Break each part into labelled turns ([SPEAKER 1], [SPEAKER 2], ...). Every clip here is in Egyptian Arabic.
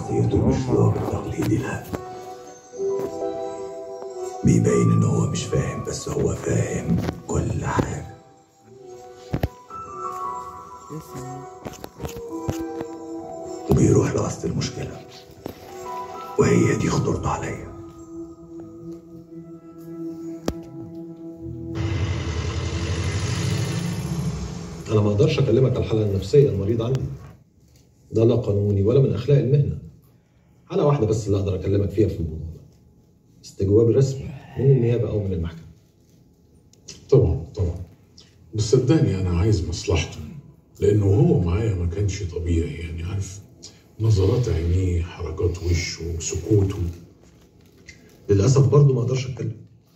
[SPEAKER 1] شخصيته مش الراجل التقليدي لا بيبين ان هو مش فاهم بس هو فاهم كل حاجة وبيروح لأصل المشكلة وهي دي خطورته عليا
[SPEAKER 2] انا ما اقدرش اكلمك على الحاله النفسيه المريض عندي ده لا قانوني ولا من اخلاق المهنه حاله واحده بس اللي اقدر اكلمك فيها في الموضوع ده استجواب رسمي من النيابه او من المحكمه
[SPEAKER 3] طبعا طبعا بس صدقني انا عايز مصلحته لانه هو معايا ما كانش طبيعي يعني عارف نظرات عينيه حركات وشه سكوته
[SPEAKER 2] للاسف برضه ما اقدرش اتكلم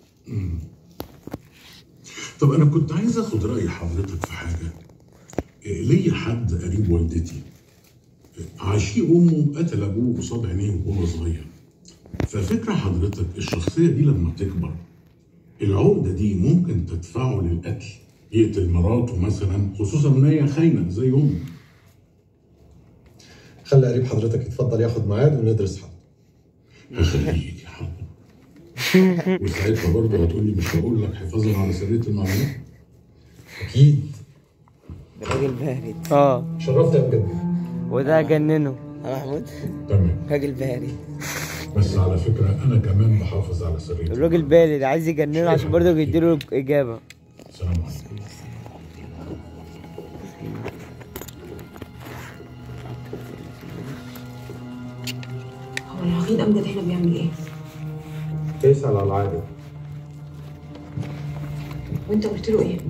[SPEAKER 3] طب انا كنت عايز اخد راي حضرتك في حاجه إيه، ليا حد قريب والدتي إيه، عشيق امه قتل ابوه قصاد عينيه وهو صغير ففكره حضرتك الشخصيه دي لما تكبر العقده دي ممكن تدفعه للقتل يقتل مراته مثلا خصوصا ان هي خاينه زي امه
[SPEAKER 2] خلي قريب حضرتك يتفضل ياخد ميعاد وندرس حل
[SPEAKER 3] هخليك يا حاج وساعتها برضه هتقول لي مش هقول لك حفاظا على سريه المعلومات
[SPEAKER 2] اكيد
[SPEAKER 4] راجل بارد
[SPEAKER 5] اه
[SPEAKER 2] شرفت يا مجدد
[SPEAKER 5] وده جننه
[SPEAKER 4] يا محمود
[SPEAKER 3] تمام
[SPEAKER 4] راجل بارد
[SPEAKER 3] بس على فكره انا كمان بحافظ على سريه
[SPEAKER 5] الراجل بارد عايز يجننه عشان برضه يديله اجابه
[SPEAKER 3] السلام عليكم
[SPEAKER 6] هو العقيد امجد هنا بيعمل ايه؟
[SPEAKER 2] اسال على العادي
[SPEAKER 6] وانت قلت له ايه؟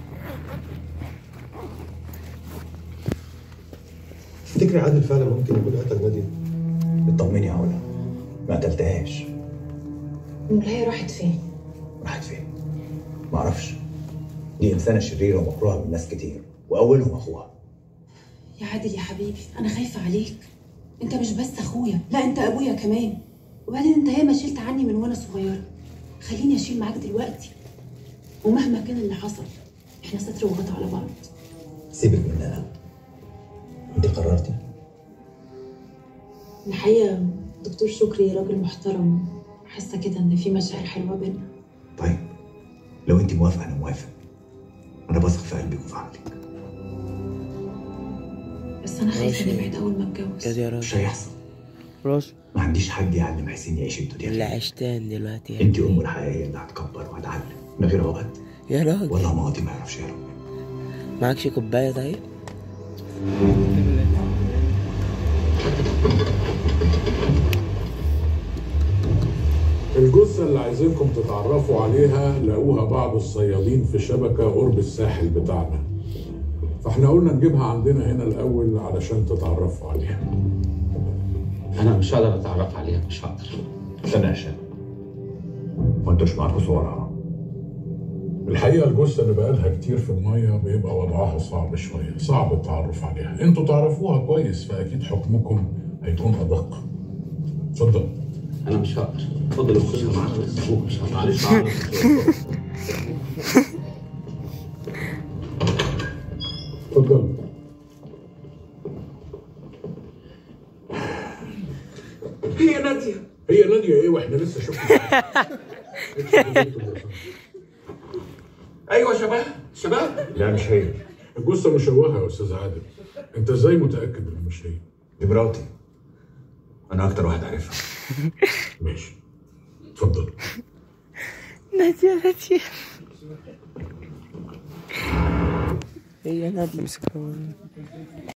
[SPEAKER 2] تفتكري عادل فعلا ممكن يكون قتل ناديه
[SPEAKER 1] اطمني يا علا ما قتلتهاش
[SPEAKER 6] امال هي راحت فين؟
[SPEAKER 1] راحت فين معرفش دي إنسانة شريرة ومكروهة من ناس كتير وأولهم أخوها
[SPEAKER 6] يا عادل يا حبيبي انا خايفه عليك انت مش بس اخويا لا انت ابويا كمان وبعدين انت ياما شلت عني من وانا صغيره خليني اشيل معاك دلوقتي ومهما كان اللي حصل احنا ستر وغطا على بعض
[SPEAKER 1] سيبك من أنا أنت قررتي
[SPEAKER 6] الحقيقه دكتور شكري راجل محترم حاسه كده ان في مشاعر حلوه بينا
[SPEAKER 1] طيب لو أنت موافقة أنا موافق أنا بثق في قلبك وفي عقلك
[SPEAKER 6] بس انا خايفه
[SPEAKER 4] ماشي.
[SPEAKER 6] نبعد اول ما اتجوز
[SPEAKER 4] كده يا
[SPEAKER 1] مش
[SPEAKER 4] راجل
[SPEAKER 1] هيحصل
[SPEAKER 5] راش
[SPEAKER 1] ما عنديش حد يعلم حسين يعيش الدنيا
[SPEAKER 4] اللي
[SPEAKER 1] فيها.
[SPEAKER 4] عشتان دلوقتي يا
[SPEAKER 1] أنت
[SPEAKER 4] ابني.
[SPEAKER 1] أمه الحقيقية اللي هتكبر وهتعلم من غير عقد
[SPEAKER 4] يا راجل
[SPEAKER 1] ولا ماضي ما يعرفش يهرب
[SPEAKER 4] معكش كوبايه طيب
[SPEAKER 3] الجثة اللي عايزينكم تتعرفوا عليها لقوها بعض الصيادين في شبكة قرب الساحل بتاعنا فاحنا قلنا نجيبها عندنا هنا الأول علشان تتعرفوا عليها
[SPEAKER 7] انا مش هقدر اتعرف عليها مش هقدر
[SPEAKER 1] استنى يا هشام وأنتوش معاكوا صورها
[SPEAKER 3] الحقيقة الجثة اللي بقالها كتير في المية بيبقى وضعها صعب شوية صعب التعرف عليها انتوا تعرفوها كويس فأكيد حكمكم هيكون أدق اتفضل
[SPEAKER 7] انا مش هقدر اتفضل يا استاذ معاك مش هقدر. معلش هعمل
[SPEAKER 3] اتفضل
[SPEAKER 8] هي نادية
[SPEAKER 3] هي نادية ايه واحنا لسه شفنا
[SPEAKER 8] أيوة شباب شباب
[SPEAKER 1] لا مش هي
[SPEAKER 3] الجثة مشوهة يا أستاذ عادل أنت إزاي متأكد إن مش هي؟
[SPEAKER 1] دي مراتي أنا أكتر واحد عارفها
[SPEAKER 3] ماشي اتفضل
[SPEAKER 5] نادية نادية
[SPEAKER 4] هي نادية
[SPEAKER 5] امسك